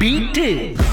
beat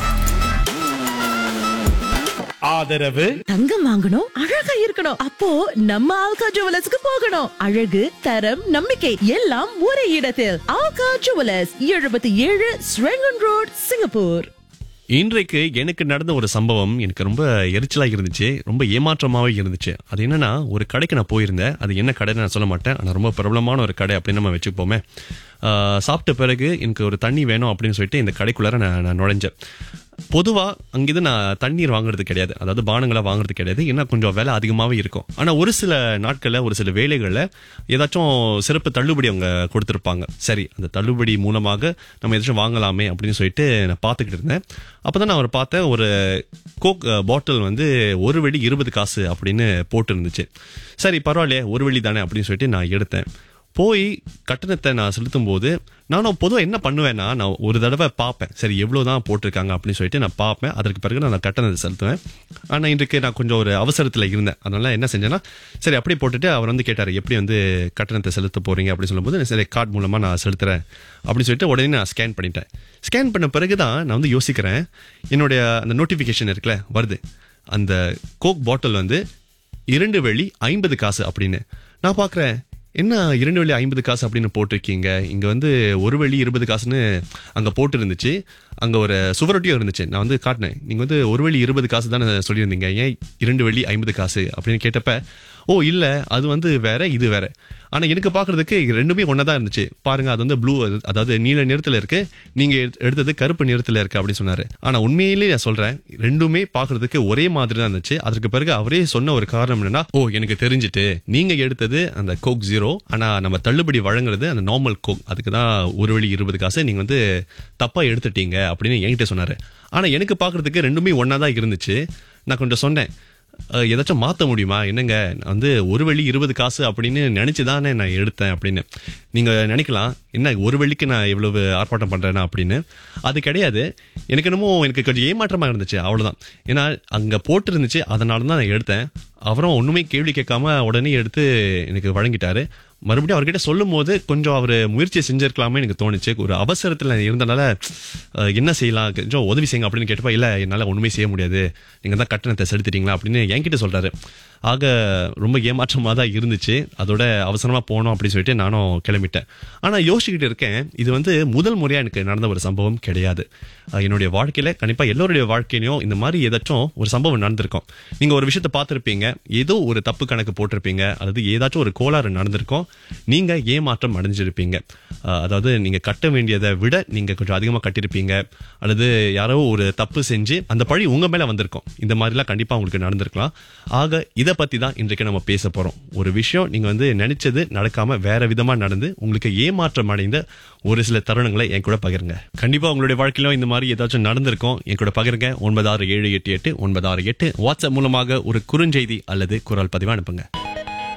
ஆதரவு தங்கம் வாங்கணும் அழகா இருக்கணும் அப்போ நம்ம ஆல்கா ஜுவலர்ஸ்க்கு போகணும் அழகு தரம் நம்பிக்கை எல்லாம் ஒரே இடத்தில் ஆல்கா ஜுவலர்ஸ் எழுபத்தி ஏழு ஸ்ரெங்கன் ரோட் சிங்கப்பூர் இன்றைக்கு எனக்கு நடந்த ஒரு சம்பவம் எனக்கு ரொம்ப எரிச்சலாக இருந்துச்சு ரொம்ப ஏமாற்றமாகவே இருந்துச்சு அது என்னன்னா ஒரு கடைக்கு நான் போயிருந்தேன் அது என்ன கடைன்னு நான் சொல்ல மாட்டேன் ஆனால் ரொம்ப பிரபலமான ஒரு கடை அப்படின்னு நம்ம வச்சுப்போமே ஆஹ், சாப்பிட்ட பிறகு எனக்கு ஒரு தண்ணி வேணும் அப்படின்னு சொல்லிட்டு இந்த கடைக்குள்ளார நான் நான் நுழைஞ்சேன் பொதுவாக அங்கிருந்து நான் தண்ணீர் வாங்குறது கிடையாது அதாவது பானங்களை வாங்குறது கிடையாது ஏன்னா கொஞ்சம் விலை அதிகமாகவே இருக்கும் ஆனால் ஒரு சில நாட்களில் ஒரு சில வேலைகளில் ஏதாச்சும் சிறப்பு தள்ளுபடி அவங்க கொடுத்துருப்பாங்க சரி அந்த தள்ளுபடி மூலமாக நம்ம ஏதாச்சும் வாங்கலாமே அப்படின்னு சொல்லிட்டு நான் பார்த்துக்கிட்டு இருந்தேன் அப்போ தான் நான் அவர் பார்த்தேன் ஒரு கோக் பாட்டில் வந்து ஒரு வெடி இருபது காசு அப்படின்னு போட்டு இருந்துச்சு சரி பரவாயில்லையே ஒரு வெள்ளி தானே அப்படின்னு சொல்லிட்டு நான் எடுத்தேன் போய் கட்டணத்தை நான் செலுத்தும் போது நானும் பொதுவாக என்ன பண்ணுவேன்னா நான் ஒரு தடவை பார்ப்பேன் சரி எவ்வளோ தான் போட்டிருக்காங்க அப்படின்னு சொல்லிட்டு நான் பார்ப்பேன் அதற்கு பிறகு நான் கட்டணத்தை செலுத்துவேன் ஆனால் இன்றைக்கு நான் கொஞ்சம் ஒரு அவசரத்தில் இருந்தேன் அதனால என்ன செஞ்சேன்னா சரி அப்படியே போட்டுட்டு அவர் வந்து கேட்டார் எப்படி வந்து கட்டணத்தை செலுத்த போறீங்க அப்படின்னு சொல்லும்போது சரி கார்டு மூலமாக நான் செலுத்துறேன் அப்படின்னு சொல்லிட்டு உடனே நான் ஸ்கேன் பண்ணிட்டேன் ஸ்கேன் பண்ண பிறகு தான் நான் வந்து யோசிக்கிறேன் என்னுடைய அந்த நோட்டிஃபிகேஷன் இருக்குல்ல வருது அந்த கோக் பாட்டில் வந்து இரண்டு வெள்ளி ஐம்பது காசு அப்படின்னு நான் பார்க்குறேன் என்ன இரண்டு வெள்ளி ஐம்பது காசு அப்படின்னு போட்டிருக்கீங்க இங்கே வந்து ஒரு வெள்ளி இருபது காசுன்னு அங்கே போட்டு இருந்துச்சு அங்கே ஒரு சுவரொட்டியும் இருந்துச்சு நான் வந்து காட்டினேன் நீங்கள் வந்து ஒரு வெள்ளி இருபது காசு தானே சொல்லியிருந்தீங்க ஏன் இரண்டு வெள்ளி ஐம்பது காசு அப்படின்னு கேட்டப்ப ஓ இல்லை அது வந்து வேற இது வேற ஆனால் எனக்கு பார்க்கறதுக்கு ரெண்டுமே ஒன்றா தான் இருந்துச்சு பாருங்க அது வந்து ப்ளூ அதாவது நீல நிறத்தில் இருக்கு நீங்க எடுத்த- எடுத்தது கருப்பு நிறத்தில் இருக்கு அப்படின்னு சொன்னாரு ஆனால் உண்மையிலேயே நான் சொல்றேன் ரெண்டுமே பார்க்கறதுக்கு ஒரே மாதிரி தான் இருந்துச்சு அதற்கு பிறகு அவரே சொன்ன ஒரு காரணம் என்னன்னா ஓ எனக்கு தெரிஞ்சுட்டு நீங்க எடுத்தது அந்த கோக் ஜீரோ ஆனா நம்ம தள்ளுபடி வழங்குறது அந்த நார்மல் கோக் அதுக்கு தான் ஒரு வழி இருபது காசு நீங்க வந்து தப்பா எடுத்துட்டீங்க அப்படின்னு என்கிட்ட சொன்னாரு ஆனா எனக்கு பார்க்கறதுக்கு ரெண்டுமே ஒன்றா தான் இருந்துச்சு நான் கொஞ்சம் சொன்னேன் அஹ், ஏதாச்சும் மாற்ற முடியுமா என்னங்க நான் வந்து ஒரு வெள்ளி இருபது காசு அப்படின்னு நினைச்சு தானே நான் எடுத்தேன் அப்படின்னு நீங்க நினைக்கலாம் என்ன ஒரு வெள்ளிக்கு நான் இவ்வளவு ஆர்ப்பாட்டம் பண்றேனா அப்படின்னு அது கிடையாது எனக்கு என்னமோ எனக்கு கொஞ்சம் ஏமாற்றமா இருந்துச்சு அவ்வளவுதான் ஏன்னா அங்க போட்டு இருந்துச்சு அதனால தான் நான் எடுத்தேன் அவரும் ஒண்ணுமே கேள்வி கேட்காம உடனே எடுத்து எனக்கு வழங்கிட்டாரு மறுபடியும் அவர்கிட்ட சொல்லும் போது கொஞ்சம் அவர் முயற்சி செஞ்சிருக்கலாமே எனக்கு தோணுச்சு ஒரு அவசரத்தில் இருந்தனால அஹ், என்ன செய்யலாம் கொஞ்சம் உதவி செய்யுங்க அப்படின்னு கேட்டப்ப இல்லை என்னால் ஒன்றுமே செய்ய முடியாது நீங்கள் தான் கட்டணத்தை செலுத்திட்டீங்களா அப்படின்னு என்கிட்ட சொல்றாரு ஆக ரொம்ப ஏமாற்றமாக தான் இருந்துச்சு அதோட அவசரமாக போனோம் அப்படின்னு சொல்லிட்டு நானும் கிளம்பிட்டேன் ஆனால் யோசிச்சுக்கிட்டு இருக்கேன் இது வந்து முதல் முறையாக எனக்கு நடந்த ஒரு சம்பவம் கிடையாது அஹ், என்னுடைய வாழ்க்கையில் கண்டிப்பாக எல்லோருடைய வாழ்க்கையிலையும் இந்த மாதிரி ஏதாச்சும் ஒரு சம்பவம் நடந்திருக்கும் நீங்கள் ஒரு விஷயத்தை பார்த்துருப்பீங்க ஏதோ ஒரு தப்பு கணக்கு போட்டிருப்பீங்க அல்லது ஏதாச்சும் ஒரு கோளாறு நடந்திருக்கும் நீங்க ஏமாற்றம் அடைஞ்சிருப்பீங்க அஹ், அதாவது நீங்க கட்ட வேண்டியதை விட நீங்க கொஞ்சம் அதிகமா கட்டியிருப்பீங்க அல்லது யாரோ ஒரு தப்பு செஞ்சு அந்த பழி உங்க மேல வந்திருக்கும் இந்த மாதிரிலாம் கண்டிப்பா உங்களுக்கு நடந்திருக்கலாம் ஆக இதை பத்தி தான் இன்றைக்கு நம்ம பேச போறோம் ஒரு விஷயம் நீங்க வந்து நினைச்சது நடக்காம வேற விதமா நடந்து உங்களுக்கு ஏமாற்றம் அடைந்த ஒரு சில தருணங்களை என் கூட பகிருங்க கண்டிப்பா உங்களுடைய வாழ்க்கையிலும் இந்த மாதிரி ஏதாச்சும் நடந்திருக்கும் என் கூட பகிருங்க ஒன்பது ஆறு ஏழு எட்டு எட்டு ஒன்பது ஆறு எட்டு வாட்ஸ்அப் மூலமாக ஒரு குறுஞ்செய்தி அல்லது குரல் பதிவு அனுப்புங்க